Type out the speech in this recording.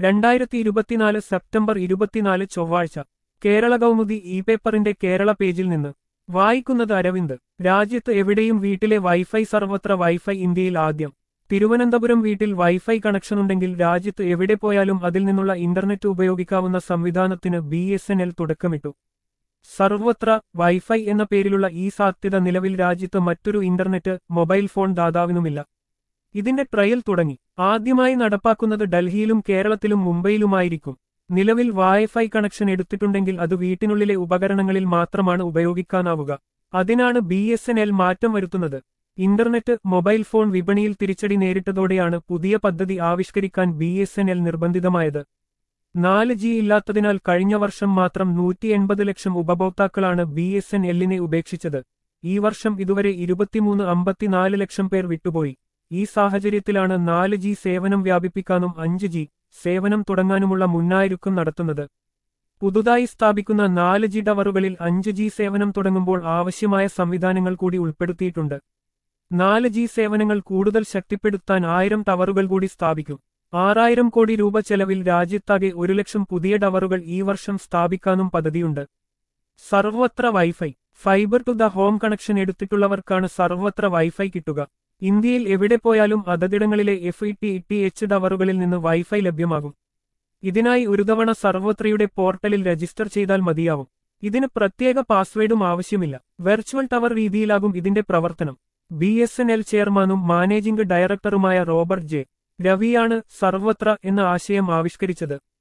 രണ്ടായിരത്തി ഇരുപത്തിനാല് സെപ്റ്റംബർ ഇരുപത്തിനാല് ചൊവ്വാഴ്ച കേരള കൗമുദി ഇ പേപ്പറിന്റെ കേരള പേജിൽ നിന്ന് വായിക്കുന്നത് അരവിന്ദ് രാജ്യത്ത് എവിടെയും വീട്ടിലെ വൈഫൈ സർവത്ര വൈഫൈ ഇന്ത്യയിൽ ആദ്യം തിരുവനന്തപുരം വീട്ടിൽ വൈഫൈ കണക്ഷനുണ്ടെങ്കിൽ രാജ്യത്ത് എവിടെ പോയാലും അതിൽ നിന്നുള്ള ഇന്റർനെറ്റ് ഉപയോഗിക്കാവുന്ന സംവിധാനത്തിന് ബി എസ് എൻ എൽ തുടക്കമിട്ടു സർവത്ര വൈഫൈ എന്ന പേരിലുള്ള ഈ സാധ്യത നിലവിൽ രാജ്യത്ത് മറ്റൊരു ഇന്റർനെറ്റ് മൊബൈൽ ഫോൺ ദാതാവിനുമില്ല ഇതിന്റെ ട്രയൽ തുടങ്ങി ആദ്യമായി നടപ്പാക്കുന്നത് ഡൽഹിയിലും കേരളത്തിലും മുംബൈയിലുമായിരിക്കും നിലവിൽ വൈഫൈ കണക്ഷൻ എടുത്തിട്ടുണ്ടെങ്കിൽ അത് വീട്ടിനുള്ളിലെ ഉപകരണങ്ങളിൽ മാത്രമാണ് ഉപയോഗിക്കാനാവുക അതിനാണ് ബി എസ് എൻ എൽ മാറ്റം വരുത്തുന്നത് ഇന്റർനെറ്റ് മൊബൈൽ ഫോൺ വിപണിയിൽ തിരിച്ചടി നേരിട്ടതോടെയാണ് പുതിയ പദ്ധതി ആവിഷ്കരിക്കാൻ ബി എസ് എൻ എൽ നിർബന്ധിതമായത് നാല് ജി ഇല്ലാത്തതിനാൽ കഴിഞ്ഞ വർഷം മാത്രം നൂറ്റി എൺപത് ലക്ഷം ഉപഭോക്താക്കളാണ് ബി എസ് എൻ എല്ലിനെ ഉപേക്ഷിച്ചത് ഈ വർഷം ഇതുവരെ ഇരുപത്തിമൂന്ന് അമ്പത്തിനാല് ലക്ഷം പേർ വിട്ടുപോയി ഈ സാഹചര്യത്തിലാണ് നാല് ജി സേവനം വ്യാപിപ്പിക്കാനും അഞ്ച് ജി സേവനം തുടങ്ങാനുമുള്ള മുന്നായൊരുക്കം നടത്തുന്നത് പുതുതായി സ്ഥാപിക്കുന്ന നാല് ജി ടവറുകളിൽ അഞ്ച് ജി സേവനം തുടങ്ങുമ്പോൾ ആവശ്യമായ സംവിധാനങ്ങൾ കൂടി ഉൾപ്പെടുത്തിയിട്ടുണ്ട് നാല് ജി സേവനങ്ങൾ കൂടുതൽ ശക്തിപ്പെടുത്താൻ ആയിരം ടവറുകൾ കൂടി സ്ഥാപിക്കും ആറായിരം കോടി രൂപ ചെലവിൽ രാജ്യത്താകെ ഒരു ലക്ഷം പുതിയ ടവറുകൾ ഈ വർഷം സ്ഥാപിക്കാനും പദ്ധതിയുണ്ട് Sarvatra wifi fibre to the home connection എടുത്തിട്ടുള്ളവർക്കാണ് സർവത്ര വൈഫൈ കിട്ടുക ഇന്ത്യയിൽ എവിടെ പോയാലും അതതിടങ്ങളിലെ F E T T H ടവറുകളിൽ നിന്ന് വൈഫൈ ലഭ്യമാകും ഇതിനായി ഒരു തവണ സർവത്രയുടെ പോർട്ടലിൽ രജിസ്റ്റർ ചെയ്താൽ മതിയാവും ഇതിന് പ്രത്യേക പാസ്വേഡും ആവശ്യമില്ല വെർച്വൽ ടവർ രീതിയിലാകും ഇതിന്റെ പ്രവർത്തനം ബി എസ് എൻ എൽ ചെയർമാനും മാനേജിംഗ് ഡയറക്ടറുമായ റോബർട്ട് ജെ രവിയാണ് സർവത്ര എന്ന ആശയം ആവിഷ്കരിച്ചത്